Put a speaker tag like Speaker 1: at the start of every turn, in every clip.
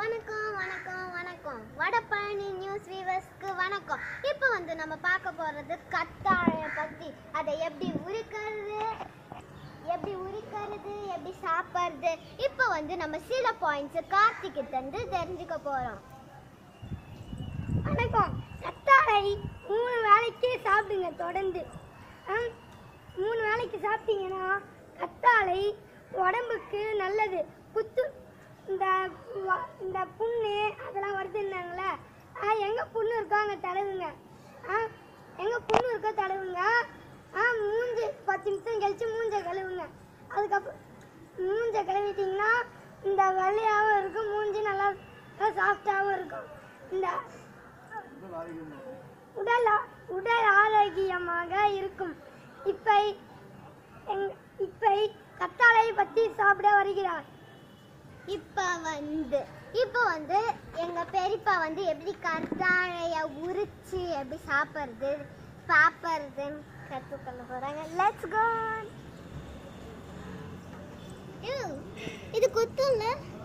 Speaker 1: வணக்கம் வணக்கம் வணக்கம் வடபழனி நியூஸ் வீவர்ஸ்க்கு வணக்கம் இப்போ வந்து நம்ம பார்க்க போறது கத்தாழைய பத்தி அதை எப்படி உரிக்கிறது எப்படி உரிக்கிறது எப்படி சாப்பிட்றது இப்போ வந்து நம்ம சில பாயிண்ட்ஸ் கார்த்திக்கு தந்து தெரிஞ்சுக்க போறோம்
Speaker 2: வணக்கம் கத்தாழை மூணு வேளைக்கு சாப்பிடுங்க தொடர்ந்து ஆ, மூணு வேளைக்கு சாப்பிட்டீங்கன்னா கத்தாழை உடம்புக்கு நல்லது குத்து இந்த வ- இந்த புண்ணு அதெல்லாம் வருதுன்னாங்களே ஆ எங்கே புண்ணு இருக்கோ அங்கே தடவுங்க ஆ எங்கே புண்ணு இருக்கோ தடவுங்க ஆ மூஞ்சி பத்து நிமிஷம் கழிச்சு மூஞ்ச கழுவுங்க அதுக்கப்புறம் மூஞ்ச கழுவிட்டிங்கன்னா இந்த வெள்ளையாகவும் இருக்கும் மூஞ்சி நல்லா சாஃப்டாகவும் இருக்கும் இந்த உடல் ஆ- உடல் ஆரோக்கியமாக இருக்கும் இப்பை எங்- இப்பை கத்தாழை பற்றி சாப்பிட வருகிறார்
Speaker 1: இப்போ வந்து இப்போ வந்து எங்க பெரியப்பா வந்து எப்படி கத்தாழைய உரிச்சு எப்படி சாப்பிட்றது சாப்பிட்றதுன்னு கற்றுக்கொள்ள போறாங்க லெட்ஸ் கோ இது குத்தும்ல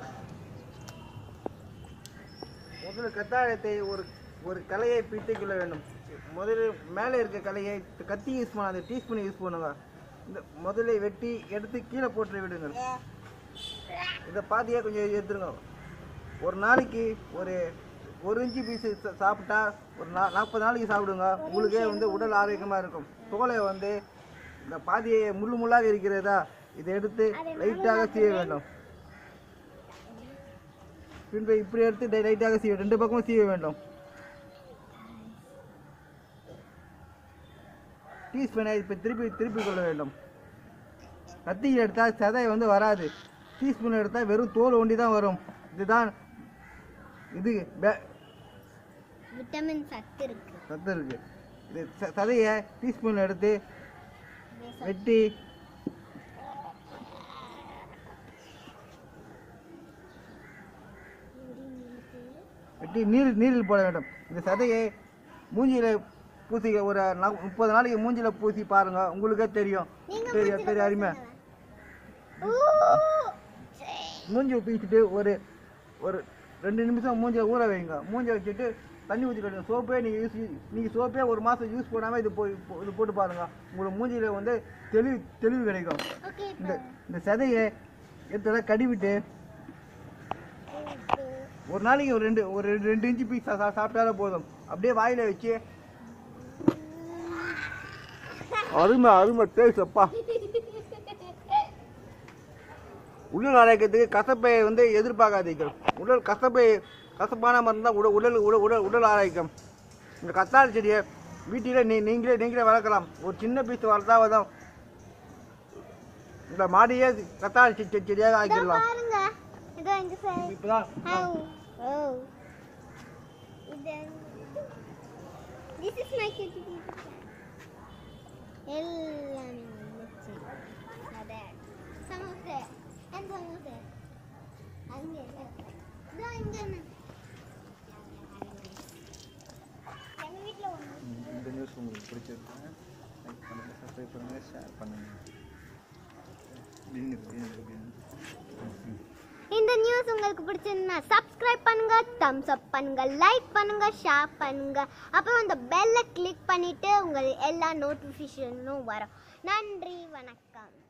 Speaker 3: முதல்ல கத்தாழத்தை ஒரு ஒரு கலையை பிரித்துக் கொள்ள வேண்டும் முதல்ல மேலே இருக்க கலையை கத்தி யூஸ் பண்ணாத டீஸ்பூன் யூஸ் பண்ணுங்க இந்த முதல்ல வெட்டி எடுத்து கீழே போட்டு விடுங்க இதை பாத்தியா கொஞ்சம் எடுத்துருங்க ஒரு நாளைக்கு ஒரு ஒரு இன்ச்சு பீஸ் சாப்பிட்டா ஒரு நா நாற்பது நாளைக்கு சாப்பிடுங்க உங்களுக்கே வந்து உடல் ஆரோக்கியமாக இருக்கும் தோலை வந்து இந்த பாதியை முள்ளு முள்ளாக இருக்கிறதா இதை எடுத்து லைட்டாக சீவ வேண்டும் பின்பு இப்படி எடுத்து டை- லைட்டாக சீவ ரெண்டு பக்கமும் சீவ வேண்டும் டீஸ்பூனை இப்போ திருப்பி திருப்பி கொள்ள வேண்டும் கத்தி எடுத்தால் சதை வந்து வராது டீஸ்பூன் எடுத்தால் வெறும் தோல் ஒண்டி தான் வரும் இதுதான் இது பே-
Speaker 1: விட்டமின் சத்து இருக்கு
Speaker 3: சத்து இருக்கு இது ச- சதையை டீஸ்பூன் எடுத்து வெட்டி வெட்டி நீர் நீரில் போட வேண்டும் இந்த சதையை மூஞ்சியில பூசி ஒரு நா- முப்பது நாளைக்கு மூஞ்சில பூசி பாருங்க உங்களுக்கே தெரியும்
Speaker 1: நீங்க
Speaker 3: தெரியும்
Speaker 1: மூஞ்சில
Speaker 3: தெரியும் அருமை
Speaker 1: ஊ!
Speaker 3: மூஞ்சி பீச்சிட்டு ஒரு ஒரு ரெண்டு நிமிஷம் மூஞ்சில ஊற வைங்க மூஞ்ச வச்சுட்டு தண்ணி ஊற்றி கட்டுங்க சோப்பே நீங்கள் யூஸ் நீங்கள் சோப்பே ஒரு மாதம் யூஸ் பண்ணாமல் இது போய் போ- இது போட்டு பாருங்க உங்களுக்கு மூஞ்சில வந்து தெளிவு தெளிவு கிடைக்கும்
Speaker 1: ஓகே
Speaker 3: இந்த இந்த சதையை எடுத்து கடிவிட்டு ஒரு நாளைக்கு ஒரு ரெண்டு ஒரு ரெண்டு ரெண்டு இன்ச்சு பீஸ் சாப்பிட்டாலே போதும் அப்படியே வாயில வச்சு அருமை அருமை டேஸ்ட் அப்பா உடல் ஆரோக்கியத்துக்கு கசப்பை வந்து எதிர்பார்க்காதீர்கள் உடல் கசப்பை கசப்பான மருந்து தான் உடல் உடல் உடல் உடல் உடல் ஆரோக்கியம் இந்த கத்தாழை செடியை வீட்டிலே நீ நீங்களே நீங்களே வளர்க்கலாம் ஒரு சின்ன பீஸ் வளர்த்தாவது இந்த மாடியே கத்தாழை செ- செ- செடியாக
Speaker 1: இதோ
Speaker 3: ஆக்கிடலாம்
Speaker 1: பாருங்க இதோ இங்க சார்
Speaker 3: இப்பதான்
Speaker 1: Oh. Oh. Then this is my kitty எல்லாமே வந்துச்சு அதே சமோசா and சமோசா அங்க இதோ இங்க என்ன? எங்க வீட்ல ஒண்ணு
Speaker 4: இந்த நியூஸ் உங்களுக்கு பிடிச்சிருக்கா லைக் பண்ணுங்கள் சப்ஸ்கிரைப் பண்ணுங்கள் ஷேர் பண்ணுங்கள்
Speaker 1: இந்த நியூஸ் உங்களுக்கு பிடிச்சிருந்தா சப்ஸ்கிரைப் பண்ணுங்க தம்ஸ் அப் பண்ணுங்க லைக் பண்ணுங்க ஷேர் பண்ணுங்க அப்புறம் அந்த பெல்லை கிளிக் பண்ணிட்டு உங்களுக்கு எல்லா நோட்டிஃபிகேஷனும் வரும் நன்றி வணக்கம்